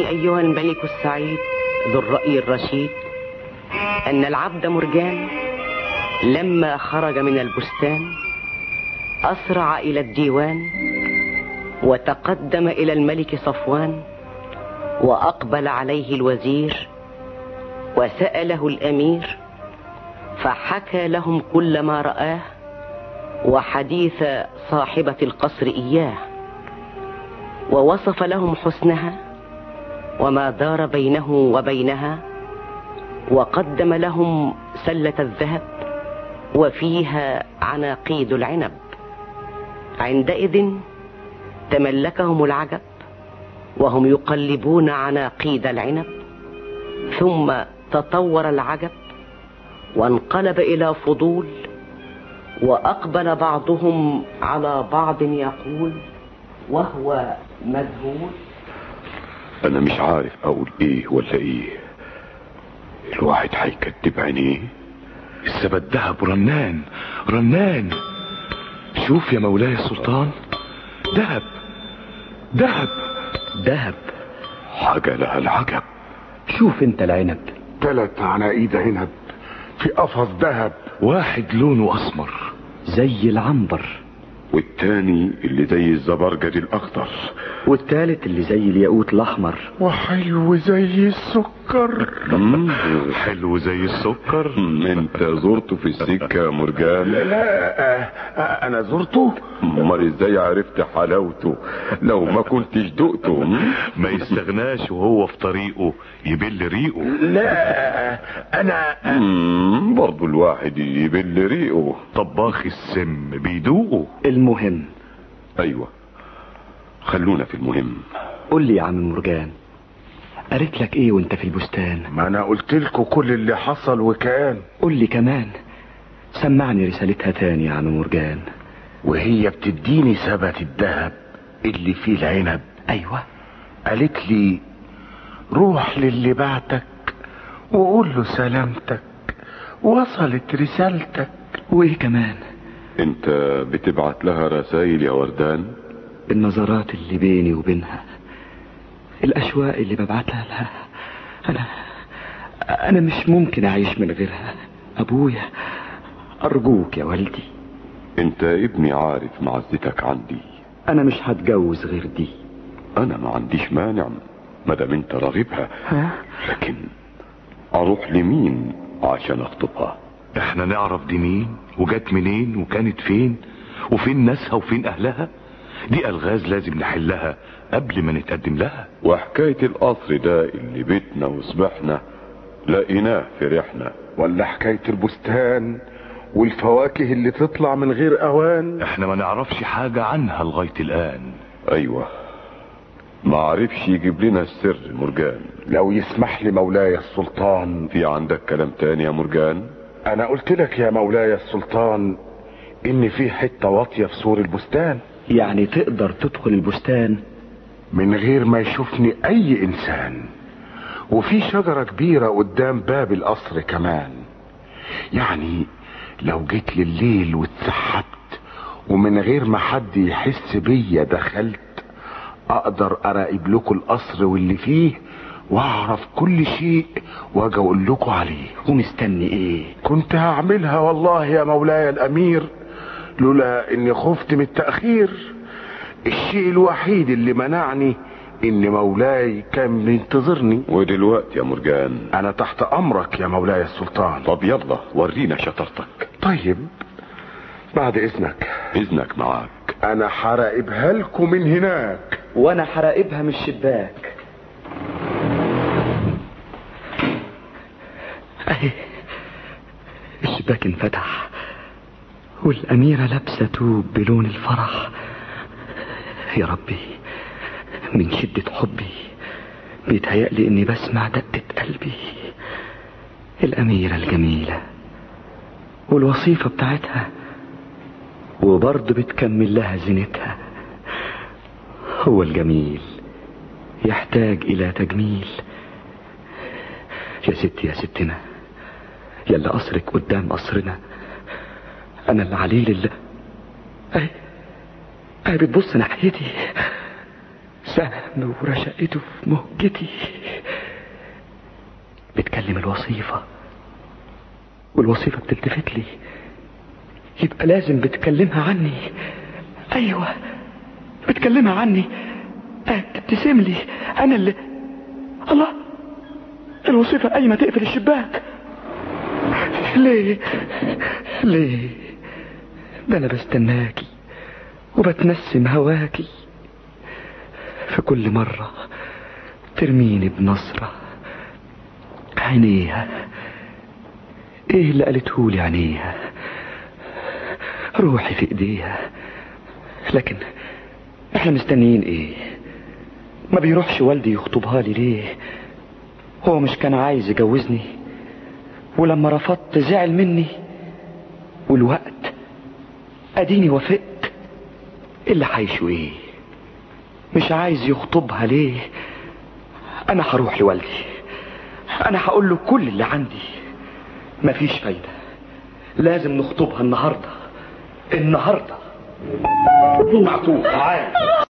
أيها الملك السعيد ذو الرأي الرشيد أن العبد مرجان لما خرج من البستان أسرع إلى الديوان وتقدم إلى الملك صفوان وأقبل عليه الوزير وسأله الأمير فحكى لهم كل ما رآه وحديث صاحبة القصر إياه ووصف لهم حسنها وما دار بينه وبينها وقدم لهم سلة الذهب وفيها عناقيد العنب عندئذ تملكهم العجب وهم يقلبون عناقيد العنب ثم تطور العجب وانقلب إلى فضول وأقبل بعضهم على بعض يقول وهو مذهول انا مش عارف اقول ايه ولا ايه الواحد هيكدب عينيه السبت دهب رنان رنان شوف يا مولاي السلطان دهب دهب دهب حاجة لها العجب شوف انت العنب تلت عناقيد عنب في قفص ذهب واحد لونه اسمر زي العنبر والتاني اللي زي الزبرجد الاخضر والتالت اللي زي الياقوت الاحمر وحلو زي السكر مم. حلو زي السكر انت زرته في السكة يا مرجان لا آه، آه، انا زرته امال ازاي عرفت حلاوته لو ما كنتش دقته مم؟ ما يستغناش وهو في طريقه يبل ريقه لا آه، انا مم، برضو الواحد يبل ريقه طباخ السم بيدوقه المهم ايوه خلونا في المهم قول لي يا عم مرجان قالت لك ايه وانت في البستان ما انا قلت لكم كل اللي حصل وكان قول لي كمان سمعني رسالتها تاني يا عم مرجان وهي بتديني ثبت الذهب اللي فيه العنب ايوه قالت لي روح للي بعتك وقول له سلامتك وصلت رسالتك وايه كمان انت بتبعت لها رسائل يا وردان النظرات اللي بيني وبينها الاشواق اللي ببعتها لها انا انا مش ممكن اعيش من غيرها ابويا ارجوك يا والدي انت ابني عارف معزتك عندي انا مش هتجوز غير دي انا ما عنديش مانع مادام انت راغبها ها لكن اروح لمين عشان اخطبها احنا نعرف دي مين وجت منين وكانت فين وفين ناسها وفين اهلها دي الغاز لازم نحلها قبل ما نتقدم لها وحكاية القصر ده اللي بيتنا وصبحنا لقيناه في ريحنا ولا حكاية البستان والفواكه اللي تطلع من غير اوان احنا ما نعرفش حاجة عنها لغاية الان ايوه ما عرفش يجيب لنا السر مرجان لو يسمح لي مولاي السلطان في عندك كلام تاني يا مرجان انا قلت لك يا مولاي السلطان ان في حتة واطية في سور البستان يعني تقدر تدخل البستان من غير ما يشوفني اي انسان وفي شجرة كبيرة قدام باب القصر كمان يعني لو جيت لليل واتسحبت ومن غير ما حد يحس بيا دخلت اقدر اراقب لكم القصر واللي فيه واعرف كل شيء واجي اقول لكم عليه ومستني ايه كنت هعملها والله يا مولاي الامير لولا اني خفت من التأخير الشيء الوحيد اللي منعني ان مولاي كان بينتظرني ودلوقتي يا مرجان انا تحت امرك يا مولاي السلطان طب يلا ورينا شطارتك طيب بعد اذنك اذنك معاك انا هراقبها لكم من هناك وانا هراقبها من الشباك اهي الشباك انفتح والأميرة لابسة توب بلون الفرح يا ربي من شدة حبي بيتهيألي إني بسمع دقة قلبي الأميرة الجميلة والوصيفة بتاعتها وبرضه بتكمل لها زينتها هو الجميل يحتاج إلى تجميل يا ستي يا ستنا يلا قصرك قدام قصرنا أنا اللي عليه لله أهي أهي بتبص ناحيتي سهم ورشقته في مهجتي بتكلم الوصيفة والوصيفة بتلتفت لي يبقى لازم بتكلمها عني ايوه بتكلمها عني آه، بتبتسم لي انا اللي الله الوصيفة قايمة تقفل الشباك ليه ليه ده انا بستناكي وبتنسم هواكي في كل مرة ترميني بنصرة عينيها ايه اللي قالتهولي عينيها روحي في ايديها لكن احنا مستنيين ايه ما بيروحش والدي يخطبها لي ليه هو مش كان عايز يجوزني ولما رفضت زعل مني والوقت اديني وافقت اللي حيشه ايه مش عايز يخطبها ليه انا هروح لوالدي انا هقول له كل اللي عندي مفيش فايدة لازم نخطبها النهاردة النهاردة معطوف تعال